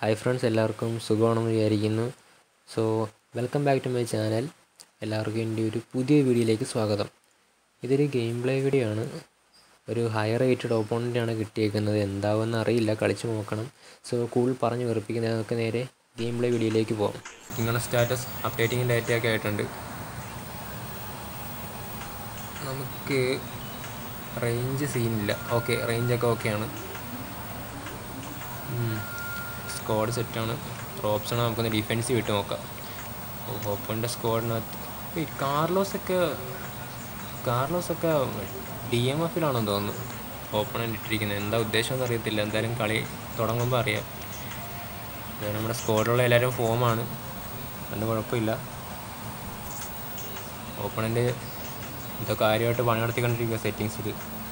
Hi friends എല്ലാവർക്കും സുഖമാണെന്ന് വിചാരിക്കുന്നു so welcome back to my channel എല്ലാവർക്കും എൻ്റെ ഒരു പുതിയ വീഡിയോയിലേക്ക് സ്വാഗതം ഇതൊരു ഗെയിം പ്ലേ വീഡിയോ ആണ് ഒരു ഹയർ റേറ്റഡ് ഓപ്പോണൻ്റാണ് കിട്ടിയേക്കുന്നത് എന്താവുമെന്ന് അറിയില്ല കളിച്ച് നോക്കണം സോ കൂടുതൽ പറഞ്ഞ് വെറുപ്പിക്കുന്നത് നമുക്ക് നേരെ ഗെയിം പ്ലേ വീഡിയോയിലേക്ക് പോകാം നിങ്ങളുടെ സ്റ്റാറ്റസ് അപ്ഡേറ്റിംഗ് ഡാറ്റയൊക്കെ ആയിട്ടുണ്ട് നമുക്ക് റേഞ്ച് സീനില്ല ഓക്കെ റേഞ്ചൊക്കെ ഓക്കെയാണ് സ്ക്വാഡ് സെറ്റാണ് ഓപ്ഷൻ നമുക്കൊന്ന് ഡിഫെൻസ് വിട്ട് നോക്കാം ഓപ്പണിൻ്റെ സ്ക്വാഡിനകത്ത് ഈ കാർലോസൊക്കെ കാർലോസൊക്കെ ഡി എം എഫിലാണെന്ന് തോന്നുന്നു ഓപ്പണൻ്റ് ഇട്ടിരിക്കുന്നത് എന്താ ഉദ്ദേശം എന്ന് അറിയത്തില്ല എന്തായാലും കളി തുടങ്ങുമ്പോൾ അറിയാം ഇത് നമ്മുടെ സ്ക്വാഡിലുള്ള എല്ലാവരും ഫോമാണ് അതുകൊണ്ട് കുഴപ്പമില്ല ഓപ്പണൻ്റ് എന്തോ കാര്യമായിട്ട് പണി നടത്തിക്കൊണ്ടിരിക്കുക സെറ്റിങ്സിൽ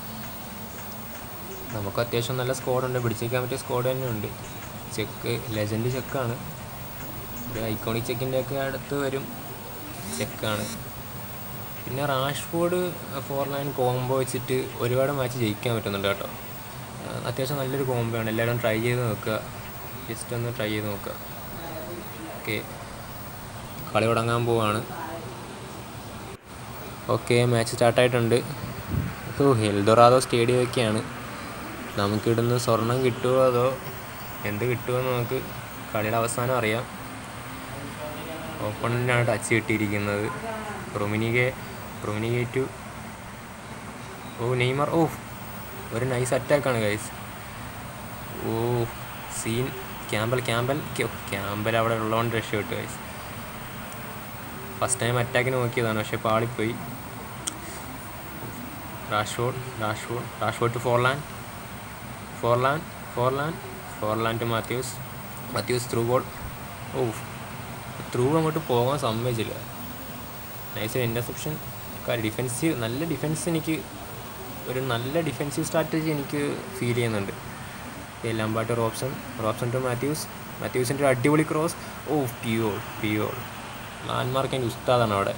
നമുക്ക് അത്യാവശ്യം നല്ല സ്ക്വാഡുണ്ട് പിടിച്ചേക്കാൻ പറ്റിയ സ്ക്വാഡ് തന്നെയുണ്ട് ചെക്ക് ലെജൻഡ് ചെക്കാണ് ഒരു ഐക്കോണിക് ചെക്കിൻ്റെ ഒക്കെ അടുത്ത് വരും ചെക്കാണ് പിന്നെ റാഷ്ഫോർഡ് ഫോർ ലൈൻ കോംബോ വെച്ചിട്ട് ഒരുപാട് മാച്ച് ജയിക്കാൻ പറ്റുന്നുണ്ട് കേട്ടോ അത്യാവശ്യം നല്ലൊരു കോംബോ ആണ് എല്ലാവരും ട്രൈ ചെയ്ത് നോക്കുക ജസ്റ്റ് ഒന്ന് ട്രൈ ചെയ്ത് നോക്കുക ഓക്കെ കളി തുടങ്ങാൻ പോവാണ് ഓക്കെ മാച്ച് സ്റ്റാർട്ടായിട്ടുണ്ട് ഓ എൽദൊറാദോ സ്റ്റേഡിയം ഒക്കെയാണ് നമുക്കിടുന്ന് സ്വർണം കിട്ടുമോ അതോ എന്ത് കിട്ടുമെന്ന് നമുക്ക് കളിയുടെ അവസാനം അറിയാം ഓപ്പണിനാണ് ടച്ച് കിട്ടിയിരിക്കുന്നത് റൊമിനികെ റൊമിനികെ ടു ഓ നെയ്മർ ഓ ഒരു നൈസ് അറ്റാക്കാണ് ഗൈസ് ഓ സീൻ ക്യാമ്പൽ ക്യാമ്പൽ ക്യാമ്പൽ അവിടെ ഉള്ളതുകൊണ്ട് രക്ഷപ്പെട്ടു ഗൈസ് ഫസ്റ്റ് ടൈം അറ്റാക്കിന് നോക്കിയതാണ് പക്ഷേ പാളിപ്പോയി Rashford Rashford Rashford to Forlan Forlan Forlan Forlan to Matthews Matthews through ball ഓ ത്രൂ അങ്ങോട്ട് പോകാൻ സമ്മതിച്ചില്ല നൈസ് ഇൻ്റർസെപ്ഷൻ ഡിഫെൻസീവ് നല്ല ഡിഫെൻസ് എനിക്ക് ഒരു നല്ല ഡിഫെൻസീവ് സ്ട്രാറ്റജി എനിക്ക് ഫീൽ ചെയ്യുന്നുണ്ട് എല്ലാം പാട്ട് റോപ്സൺ റോപ്സൺ ടു മാത്യൂസ് മാത്യൂസിൻ്റെ ഒരു അടിപൊളി ക്രോസ് ഓ പിയോൾ പിയോൾ ലാൻഡ്മാർക്കിൻ്റെ ഉസ്താദാണ് അവിടെ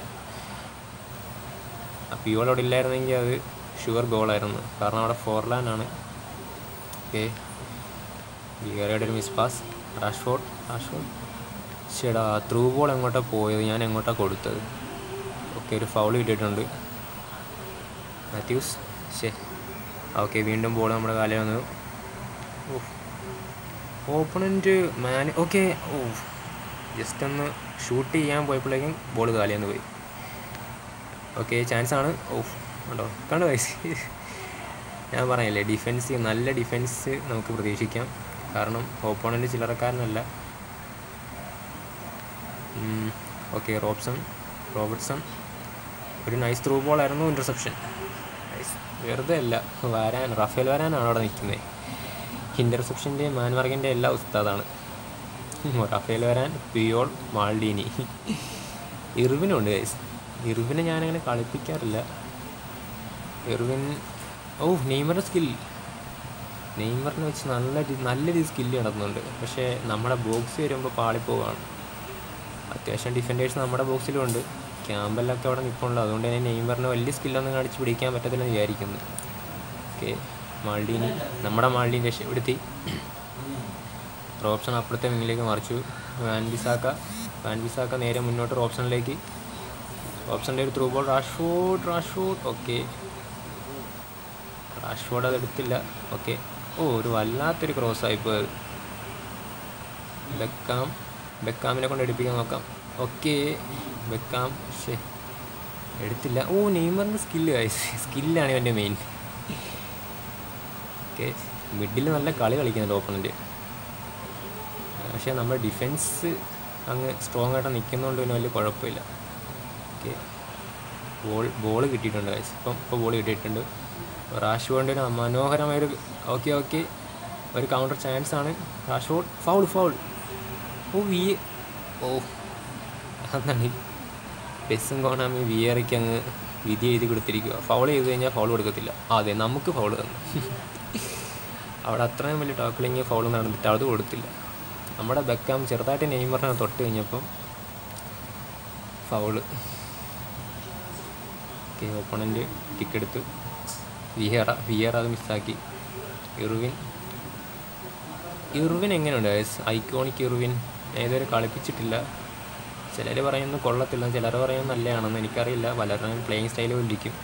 ആ പിയോൾ അവിടെ ഇല്ലായിരുന്നെങ്കിൽ അത് ഷുവർ ഗോളായിരുന്നു കാരണം അവിടെ ഫോർലാൻ ആണ് ഓക്കെ വികരയുടെ ഒരു മിസ് പാസ് റാഷ്ഫോർഡ് റാഷ്ഫോർഡ് ചേടാ ത്രൂ ബോൾ എങ്ങോട്ടാണ് പോയത് ഞാൻ എങ്ങോട്ടാണ് കൊടുത്തത് ഓക്കെ ഒരു ഫൗൾ കിട്ടിയിട്ടുണ്ട് മാത്യൂസ് ശേ ഓക്കെ വീണ്ടും ബോൾ നമ്മുടെ കാലിൽ വന്നു ഓപ്പണൻറ്റ് മാൻ ഓക്കെ ഓ ജസ്റ്റ് ഒന്ന് ഷൂട്ട് ചെയ്യാൻ പോയപ്പോഴേക്കും ബോൾ കാലിയെന്ന് പോയി ഓക്കെ ചാൻസ് ആണ് ഓ ഉണ്ടോ കണ്ടു വയസ്സ് ഞാൻ പറഞ്ഞില്ലേ ഡിഫെൻസ് നല്ല ഡിഫെൻസ് നമുക്ക് പ്രതീക്ഷിക്കാം കാരണം ഓപ്പോണൻ്റ് ചില്ലറക്കാരനല്ല ഓക്കെ റോബ്സൺ റോബർട്ട്സൺ ഒരു നൈസ് ത്രൂ ബോൾ ആയിരുന്നു ഇൻ്റർസെപ്ഷൻ നൈസ് വെറുതെ അല്ല വരാൻ റഫേൽ വരാനാണ് അവിടെ നിൽക്കുന്നത് ഇൻ്റർസെപ്ഷൻ്റെ മാൻവർഗിൻ്റെ എല്ലാ ഉസ്താദാണ് റഫേൽ വരാൻ പിയോൾ മാൾഡീനി ഇർവിനുണ്ട് ഗൈസ് ഇർവിനെ ഞാനങ്ങനെ കളിപ്പിക്കാറില്ല ഇർവിൻ ഓ നെയ്മറുടെ സ്കിൽ നെയ്മറിനെ വെച്ച് നല്ല നല്ല രീതി സ്കില്ല് നടത്തുന്നുണ്ട് പക്ഷേ നമ്മുടെ ബോക്സ് വരുമ്പോൾ പാളിപ്പോവാണ് അത്യാവശ്യം ഡിഫൻഡേഴ്സ് നമ്മുടെ ബോക്സിലും ഉണ്ട് ക്യാമ്പെല്ലൊക്കെ അവിടെ നിൽപ്പുണ്ട് അതുകൊണ്ട് തന്നെ നെയ്മറിന് വലിയ സ്കില്ലൊന്നും കാണിച്ച് പിടിക്കാൻ പറ്റത്തില്ലെന്ന് വിചാരിക്കുന്നു ഓക്കെ മാൾഡീനി നമ്മുടെ മാൾഡീൻ രക്ഷപ്പെടുത്തി റോപ്ഷൻ അപ്പുറത്തെ വിങ്ങിലേക്ക് മറിച്ചു വാൻ ബിസാക്ക വാൻ ബിസാക്ക നേരെ മുന്നോട്ട് റോപ്ഷനിലേക്ക് ഓപ്ഷൻ്റെ ഒരു through ball Rashford Rashford okay Rashford അത് എടുത്തില്ല ഓക്കെ ഓ ഒരു വല്ലാത്തൊരു ക്രോസ് ആയിപ്പോയത് ബെക്കാം ബെക്കാമിനെ കൊണ്ട് എടുപ്പിക്കാൻ നോക്കാം ഓക്കെ ബെക്കാം ഷേ എടുത്തില്ല ഓ നെയ്മറിൻ്റെ സ്കില്ല് സ്കില്ലാണ് ഇവൻ്റെ മെയിൻ ഓക്കെ മിഡിൽ നല്ല കളി കളിക്കുന്നുണ്ട് ഓപ്പണൻറ്റ് പക്ഷേ നമ്മുടെ ഡിഫെൻസ് അങ്ങ് സ്ട്രോങ് ആയിട്ട് നിൽക്കുന്നതുകൊണ്ട് പിന്നെ വലിയ കുഴപ്പമില്ല ഓക്കെ ബോൾ ബോൾ കിട്ടിയിട്ടുണ്ട് ഗൈസ് ഇപ്പം ഇപ്പോൾ ബോൾ കിട്ടിയിട്ടുണ്ട് റാഷ്ഫോർഡിൻ്റെ ഒരു മനോഹരമായൊരു ഓക്കെ ഓക്കെ ഒരു കൗണ്ടർ ചാൻസ് ആണ് റാഷ്ഫോർഡ് ഫൗൾ ഫൗൾ ഓ വി ഓ അതാണ് ബെസ്സും കോണാമി വിയറയ്ക്ക് അങ്ങ് വിധി എഴുതി കൊടുത്തിരിക്കുക ഫൗൾ ചെയ്ത് കഴിഞ്ഞാൽ ഫൗൾ കൊടുക്കത്തില്ല അതെ നമുക്ക് ഫൗൾ തന്നു അവിടെ അത്രയും വലിയ ടാക്കിളിങ് ഫൗൾ നടന്നിട്ട് അത് കൊടുത്തില്ല നമ്മുടെ ബെക്കാം ചെറുതായിട്ട് നെയ്മറിനെ തൊട്ട് കഴിഞ്ഞപ്പം ഫൗള് ഓക്കെ ഓപ്പണൻ്റ് കിക്ക് എടുത്ത് വിയറ വിയറ അത് മിസ്സാക്കി ഇറുവിൻ ഇർവിൻ എങ്ങനെയുണ്ട് ഗൈസ് ഐക്കോണിക് ഇർവിൻ ഞാൻ ഇതുവരെ കളിപ്പിച്ചിട്ടില്ല ചിലർ പറയുന്നു കൊള്ളത്തില്ല ചിലർ പറയുന്നു നല്ലതാണെന്ന് എനിക്കറിയില്ല പലരുടെയും പ്ലേയിങ് സ്റ്റൈൽ പോലിരിക്കും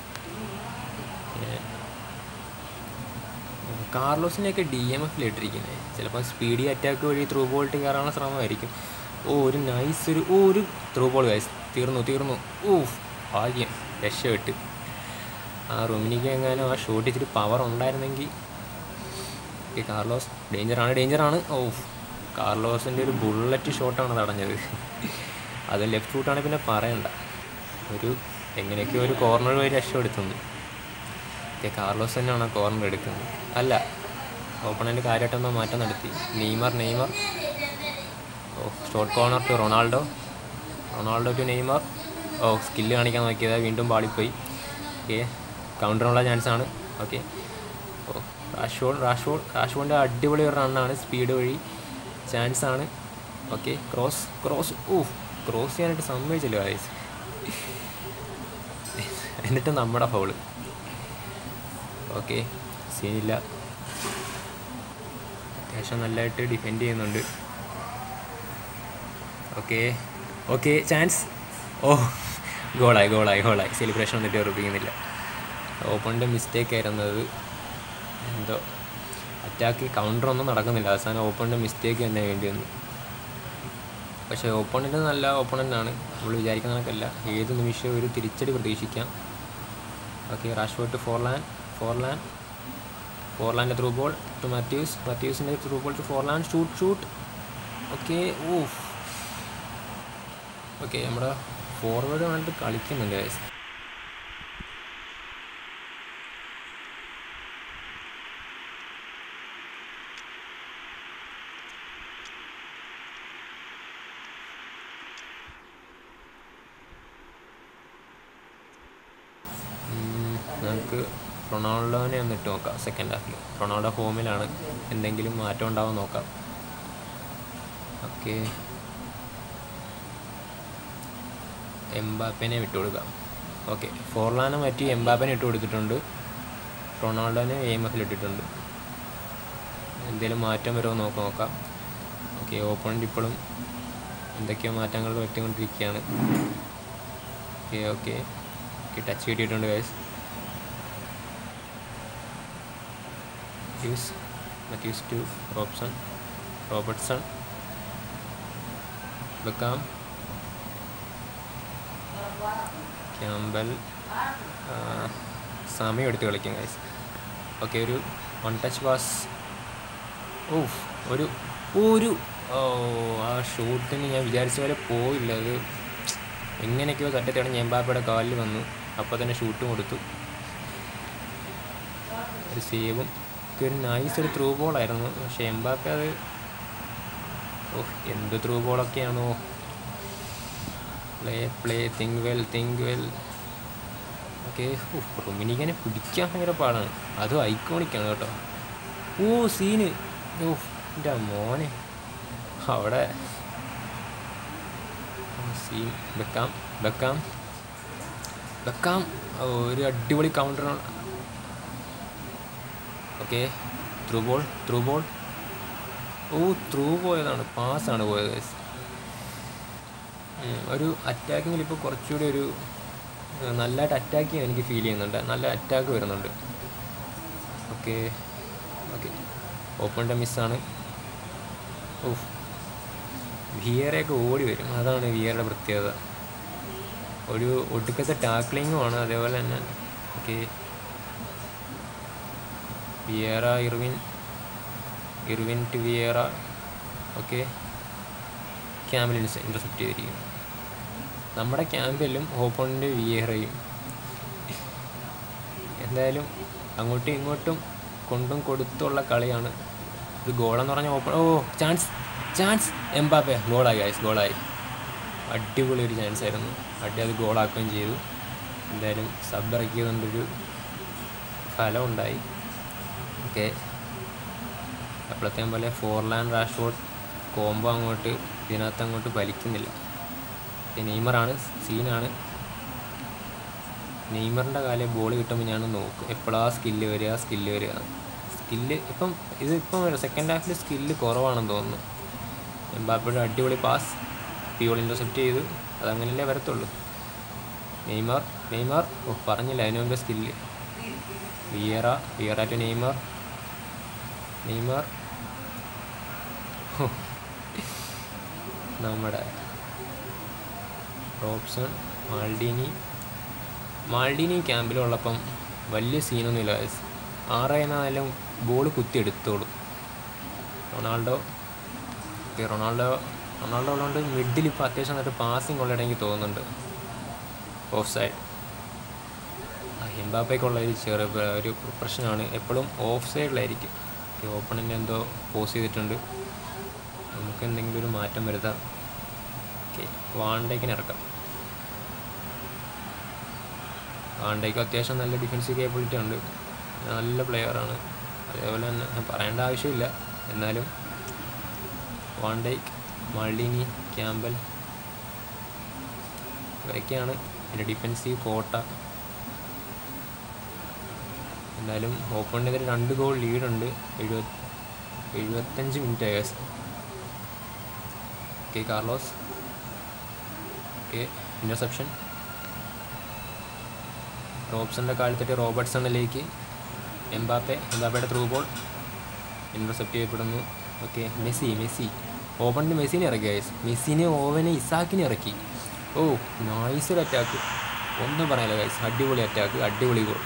കാർലോസിനെയൊക്കെ ഡി എം എഫിൽ ഇട്ടിരിക്കുന്നത് ചിലപ്പോൾ സ്പീഡി അറ്റാക്ക് വഴി ത്രൂ ബോൾട്ട് കയറാനുള്ള ശ്രമമായിരിക്കും ഓ ഒരു നൈസ് ഒരു ഓ ഒരു ത്രൂ ബോൾ ഗൈസ് തീർന്നു തീർന്നു ഓ ഭാഗ്യം രക്ഷപ്പെട്ട് ആ റൊമിനിക്ക് എങ്ങാനും ആ ഷോട്ട് ഇച്ചിരി പവർ ഉണ്ടായിരുന്നെങ്കിൽ ഓക്കെ കാർലോസ് ഡേഞ്ചറാണ് ഡേഞ്ചറാണ് ഓ കാർലോസിൻ്റെ ഒരു ബുള്ളറ്റ് ഷോട്ടാണ് തടഞ്ഞത് അത് ലെഫ്റ്റ് ഫൂട്ടാണെങ്കിൽ പിന്നെ പറയണ്ട ഒരു എങ്ങനെയൊക്കെയോ ഒരു കോർണർ വഴി രക്ഷപ്പെടുത്തുന്നു ഓക്കെ കാർലോസ് തന്നെയാണ് ആ കോർണർ എടുക്കുന്നത് അല്ല ഓപ്പണൻ്റ് കാര്യമായിട്ടൊന്നും മാറ്റം നടത്തി നെയ്മർ നെയ്മർ ഓ short corner to Ronaldo Ronaldo to Neymar ഓ സ്കില്ല് കാണിക്കാൻ നോക്കിയത് വീണ്ടും പാളിപ്പോയി ഓക്കെ കൗണ്ടറിനുള്ള ചാൻസ് ആണ് ഓക്കെ ഓ റാഷ്ഫോർഡ് റാഷ്ഫോർഡ് റാഷ്ഫോർഡിൻ്റെ അടിപൊളി ഒരു റണ്ണാണ് സ്പീഡ് വഴി ചാൻസ് ആണ് ഓക്കെ ക്രോസ് ക്രോസ് ഓ ക്രോസ് ചെയ്യാനായിട്ട് സമ്മതിച്ചില്ല വയസ്സ് എന്നിട്ട് നമ്മുടെ ഫൗള് ഓക്കെ സീനില്ല അത്യാവശ്യം നല്ലതായിട്ട് ഡിഫെൻഡ് ചെയ്യുന്നുണ്ട് ഓക്കെ ഓക്കെ ചാൻസ് ഓ ഗോളായി ഗോളായി ഗോളായി സെലിബ്രേഷൻ വന്നിട്ട് ഉറപ്പിക്കുന്നില്ല ഓപ്പണിൻ്റെ മിസ്റ്റേക്ക് ആയിരുന്നത് എന്തോ അറ്റാക്ക് കൗണ്ടറൊന്നും നടക്കുന്നില്ല അവസാനം ഓപ്പണിൻ്റെ മിസ്റ്റേക്ക് തന്നെ വേണ്ടി വന്നു പക്ഷേ ഓപ്പണിൻ്റെ നല്ല ഓപ്പണൻ്റാണ് നമ്മൾ വിചാരിക്കുന്ന കണക്കല്ല ഏത് നിമിഷവും ഒരു തിരിച്ചടി പ്രതീക്ഷിക്കാം okay Rashford to Forlan Forlan ഫോർലാൻ്റെ ത്രൂ ബോൾ ടു മാത്യൂസ് മാത്യൂസിൻ്റെ through ball to Forlan shoot shoot okay ഓ ഓക്കെ നമ്മുടെ ഫോർവേഡ് നന്നായിട്ട് കളിക്കുന്നുണ്ട് ഗൈസ് നമുക്ക് റൊണാൾഡോനെ ഒന്ന് ഇട്ട് നോക്കാം സെക്കൻഡ് ഹാഫിൽ റൊണാൾഡോ ഫോമിലാണ് എന്തെങ്കിലും മാറ്റം ഉണ്ടാവും നോക്കാം ഓക്കെ എംബാപ്പനെ വിട്ടു കൊടുക്കാം ഓക്കെ ഫോർലാനെ മാറ്റി എംബാപ്പനെ ഇട്ട് കൊടുത്തിട്ടുണ്ട് റൊണാൾഡോനെ എം എഫിൽ ഇട്ടിട്ടുണ്ട് എന്തെങ്കിലും മാറ്റം വരുമോ നോക്കാം നോക്കാം ഓക്കെ ഓപ്പണിൻ്റെ ഇപ്പോഴും എന്തൊക്കെയോ മാറ്റങ്ങൾ പറ്റിക്കൊണ്ടിരിക്കുകയാണ് ഓക്കെ ഓക്കെ ഓക്കെ ടച്ച് കിട്ടിയിട്ടുണ്ട് guys Hughes, Matthews to Robson, Robertson, Beckham, Campbell സമയം എടുത്ത് കളിക്കും ഗൈസ് ഓക്കെ ഒരു വൺ ടച്ച് പാസ് ഓ ഒരു ഒരു ഓ ആ ഷൂട്ടിന് ഞാൻ വിചാരിച്ച പോലെ പോയില്ല അത് എങ്ങനെയൊക്കെയോ തട്ടത്തിടഞ്ഞ് എംബാപ്പയുടെ കാലിൽ വന്നു അപ്പോൾ തന്നെ ഷൂട്ടും കൊടുത്തു ഒരു സേവും ഒരു നൈസ് ഒരു ത്രൂ ബോളായിരുന്നു പക്ഷെ എംബാപ്പെ അത് ഓ എന്ത് ത്രൂ ബോളൊക്കെയാണോ play play think well think well okay റൊമിനിക്കനെ പിടിക്കാൻ ഭയങ്കര പാടാണ് അതും ഐക്കോണിക്കാണ് കേട്ടോ ഓ സീന് ഓ എൻ്റെ മോനെ അവിടെ സീൻ വെക്കാം വെക്കാം വെക്കാം ഒരു അടിപൊളി കൗണ്ടറാണ് okay through ball through ball ഓ ത്രൂ പോയതാണ് പാസ്സാണ് പോയത് guys. ഉം, ഒരു അറ്റാക്കിങ്ങിൽ ഇപ്പോൾ കുറച്ചുകൂടി ഒരു ഏഹ്, നല്ലതായിട്ട് അറ്റാക്ക് ചെയ്യാൻ എനിക്ക് ഫീൽ ചെയ്യുന്നുണ്ട് നല്ല അറ്റാക്ക് വരുന്നുണ്ട് ഓക്കെ ഓക്കെ ഓപ്പണിൻ്റെ മിസ്സാണ് ഓ വിയറയൊക്കെ ഓടി വരും അതാണ് വിയറുടെ പ്രത്യേകത ഒരു ഒടുക്കത്തെ ടാക്ലിങ്ങുമാണ് അതേപോലെ തന്നെ okay Vieira Irwin Irwin to Vieira okay ക്യാമ്പിൽ ഇൻ്റർസെപ്റ്റ് ചെയ്തിരിക്കും നമ്മുടെ ക്യാമ്പിലും ഓപ്പണിൻ്റെ വിയേറയും എന്തായാലും അങ്ങോട്ടും ഇങ്ങോട്ടും കൊണ്ടും കൊടുത്തുള്ള കളിയാണ് ഒരു ഗോളെന്ന് പറഞ്ഞാൽ ഓപ്പൺ ഓ ചാൻസ് ചാൻസ് എംബാപ്പെ ഗോളായി ഗൈസ് ഗോളായി അടിപൊളി ഒരു ചാൻസ് ആയിരുന്നു അടി അത് ഗോളാക്കുകയും ചെയ്തു എന്തായാലും സബ് ഇറക്കിയതുകൊണ്ടൊരു ഫലം ഉണ്ടായി ഓക്കെ അപ്പോഴത്തേം പോലെ ഫോർലാൻഡ് റാഷ്ഫോർഡ് കോംബോ അങ്ങോട്ട് ഇതിനകത്ത് അങ്ങോട്ട് വലിക്കുന്നില്ല ഓക്കെ നെയ്മറാണ് സീനാണ് നെയ്മറിൻ്റെ കാലം ബോൾ കിട്ടുമ്പോൾ ഞാൻ നോക്കും എപ്പോഴാ സ്കില്ല് വരിക സ്കില്ല് വരിക സ്കില്ല് ഇപ്പം ഇത് ഇപ്പം സെക്കൻഡ് ഹാഫിൽ സ്കില്ല് കുറവാണെന്ന് തോന്നുന്നു എംബാപ്പയുടെ അടിപൊളി പാസ് പിയോൾ ഇൻ്റർസെപ്റ്റ് ചെയ്തു അതങ്ങനെയല്ലേ വരത്തുള്ളൂ നെയ്മർ നെയ്മർ ഓ പറഞ്ഞില്ല അതിനു മുമ്പേ skill Vieira Vieira to Neymar Neymar ഹോ. നമ്മുടെ റോബ്സൺ മാൾഡീനി മാൾഡീനി ക്യാമ്പിലുള്ളപ്പം വലിയ സീനൊന്നുമില്ല guys. ആറ് എന്നാലും ബോൾ കുത്തി എടുത്തോളും റൊണാൾഡോ ഓക്കെ റൊണാൾഡോ റൊണാൾഡോ ഉള്ളതുകൊണ്ട് മിഡിൽ ഇപ്പോൾ അത്യാവശ്യം നന്നായിട്ട് പാസിങ് ഉള്ളിടം എനിക്ക് തോന്നുന്നുണ്ട് ഓഫ് സൈഡ് എംബാപ്പയ്ക്കുള്ള ഒരു ചെറിയ ഒരു പ്രശ്നമാണ് എപ്പോഴും ഓഫ് സൈഡിലായിരിക്കും ഓപ്പണിൻ്റെ എന്തോ പോസ് ചെയ്തിട്ടുണ്ട് നമുക്ക് എന്തെങ്കിലും ഒരു മാറ്റം വരുത്താം ഓക്കെ വാണ്ടേക്കിന് ഇറക്കാം വാണ്ടേക്ക് അത്യാവശ്യം നല്ല ഡിഫൻസീവ് കേപ്പബിലിറ്റി ഉണ്ട് നല്ല പ്ലെയറാണ് അതേപോലെ തന്നെ പറയേണ്ട ആവശ്യമില്ല എന്നാലും വാണ്ടേക്ക് മൾഡിനി ക്യാമ്പൽ ഇവരൊക്കെയാണ് എൻ്റെ ഡിഫൻസീവ് കോട്ട എന്തായാലും ഓപ്പണിനെതിരെ രണ്ട് ഗോൾ ലീഡുണ്ട് എഴുപത് എഴുപത്തഞ്ച് മിനിറ്റ് ഏഴ്സ് ഓക്കെ കാർലോസ് ഓക്കെ ഇൻ്റർസെപ്ഷൻ റോബ്സണിൻ്റെ കാലത്തെറ്റി റോബർട്ട്സണിലേക്ക് എംബാപ്പെ എംബാപ്പയുടെ ത്രൂ ബോൾ ഇൻ്റർസെപ്റ്റ് ചെയ്യപ്പെടുന്നു ഓക്കെ മെസ്സി മെസ്സി ഓപ്പണിന് മെസ്സിനെ ഇറക്കി ഗൈസ് മെസ്സിനെ ഓവനെ ഇസാക്കിനെ ഇറക്കി ഓ നൈസ് ഒരു അറ്റാക്ക് ഒന്നും പറയാനില്ല ഗൈസ് അടിപൊളി അറ്റാക്ക് അടിപൊളി ഗോൾ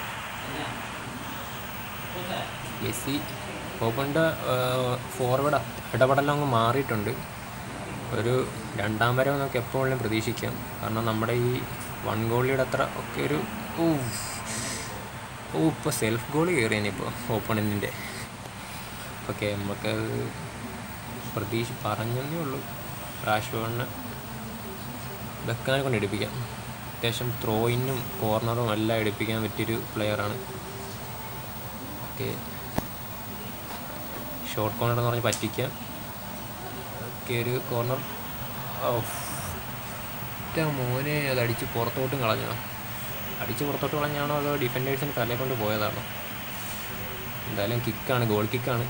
മെസ്സി ഓപ്പണിൻ്റെ ഫോർവേഡ് ഇടപെടലം അങ്ങ് മാറിയിട്ടുണ്ട് ഒരു രണ്ടാം വരവ് നമുക്ക് എപ്പോഴും പ്രതീക്ഷിക്കാം കാരണം നമ്മുടെ ഈ വൺ ഗോളിയുടെ അത്ര ഒക്കെ ഒരു ഓ ഓ ഇപ്പോൾ സെൽഫ് ഗോൾ കയറിയാനിപ്പോൾ ഓപ്പണിൻ്റെ ഓക്കെ നമുക്കത് പ്രതീക്ഷ പറഞ്ഞതേ ഉള്ളൂ റാഷ്ഫോണിന് ബെക്കാനെ കൊണ്ട് എടുപ്പിക്കാം അത്യാവശ്യം ത്രോയിനും കോർണറും എല്ലാം എടുപ്പിക്കാൻ പറ്റിയൊരു പ്ലെയറാണ് ഓക്കെ ഷോർട്ട് കോർണർ എന്ന് പറഞ്ഞ് പറ്റിക്കാം ഓക്കെ ഒരു കോർണർ ഒറ്റ മോനെ അത് അടിച്ച് പുറത്തോട്ടും കളഞ്ഞോ അടിച്ച് പുറത്തോട്ട് കളഞ്ഞാണോ അതോ ഡിഫൻഡേഴ്സിന് തലയെ കൊണ്ട് പോയതാണോ എന്തായാലും കിക്കാണ് ഗോൾ കിക്കാണ്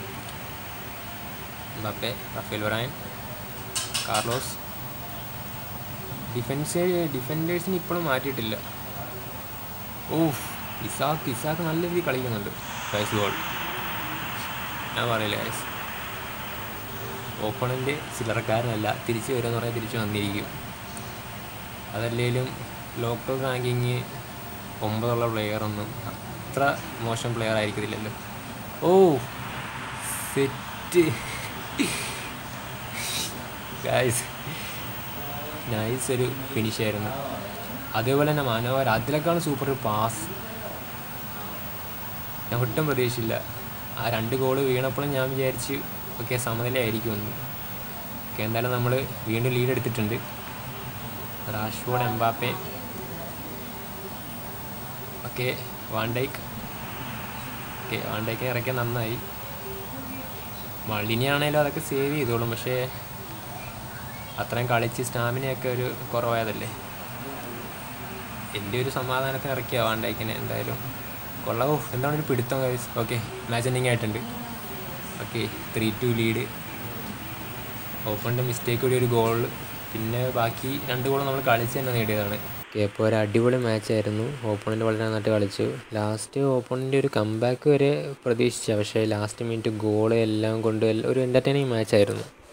Mbappe Raphael Varane Carlos defence ഡിഫൻഡേഴ്സിന് ഇപ്പോഴും മാറ്റിയിട്ടില്ല ഓഫ് ഇസാക്ക് ഇസാക്ക് നല്ല രീതിയിൽ കളിക്കുന്നുണ്ട് ഫൈസ് ഗോൾ ഞാൻ പറയില്ല ഗൈസ് ഓപ്പണൻ്റ് ചില്ലറക്കാരനല്ല തിരിച്ചു വരുമെന്ന് പറയാൻ തിരിച്ചു വന്നിരിക്കും അതല്ലേലും ലോക്കൽ റാങ്കിങ് ഒമ്പതുള്ള പ്ലെയറൊന്നും അത്ര മോശം പ്ലെയർ ആയിരിക്കത്തില്ലല്ലോ ഓ സെറ്റ് ഗായ്സ് നൈസ് ഒരു ഫിനിഷ് ആയിരുന്നു അതേപോലെ തന്നെ മനോഹർ അതിലേക്കാണ് സൂപ്പർ ഒരു പാസ് ഞാൻ ഒട്ടും പ്രതീക്ഷിച്ചില്ല ആ രണ്ട് ഗോള് വീണപ്പോഴും ഞാൻ വിചാരിച്ച് ഓക്കെ സമനിലയായിരിക്കുമെന്ന് ഓക്കെ എന്തായാലും നമ്മൾ വീണ്ടും ലീഡ് എടുത്തിട്ടുണ്ട് Rashford Mbappe okay Van Dijk okay Van Dijk ഇറക്കിയാൽ നന്നായി മള്ളിനെയാണേലും അതൊക്കെ സേവ് ചെയ്തോളും പക്ഷേ അത്രയും കളിച്ച് സ്റ്റാമിനയൊക്കെ ഒരു കുറവായതല്ലേ എൻ്റെ ഒരു സമാധാനത്തിന് ഇറക്കിയ വാണ്ടൈക്കിനെ എന്തായാലും കൊള്ളാവോ എന്താണ് ഒരു പിടുത്തം കൈസ് ഓക്കെ മാച്ച് എൻഡിങ് ആയിട്ടുണ്ട് ഓക്കെ ത്രീ ടു ലീഡ് ഓപ്പണിൻ്റെ മിസ്റ്റേക്ക് കൂടി ഒരു ഗോൾ പിന്നെ ബാക്കി രണ്ട് ഗോൾ നമ്മൾ കളിച്ച് തന്നെ നേടിയതാണ് ഓക്കെ അപ്പോൾ ഒരു അടിപൊളി മാച്ചായിരുന്നു ഓപ്പണൻ്റ് വളരെ നന്നായിട്ട് കളിച്ചു ലാസ്റ്റ് ഓപ്പണൻ്റ് ഒരു കംബാക്ക് വരെ പ്രതീക്ഷിച്ച പക്ഷേ ലാസ്റ്റ് മിനിറ്റ് ഗോൾ എല്ലാം കൊണ്ട് എല്ലാം ഒരു എൻ്റർടൈനിങ് മാച്ചായിരുന്നു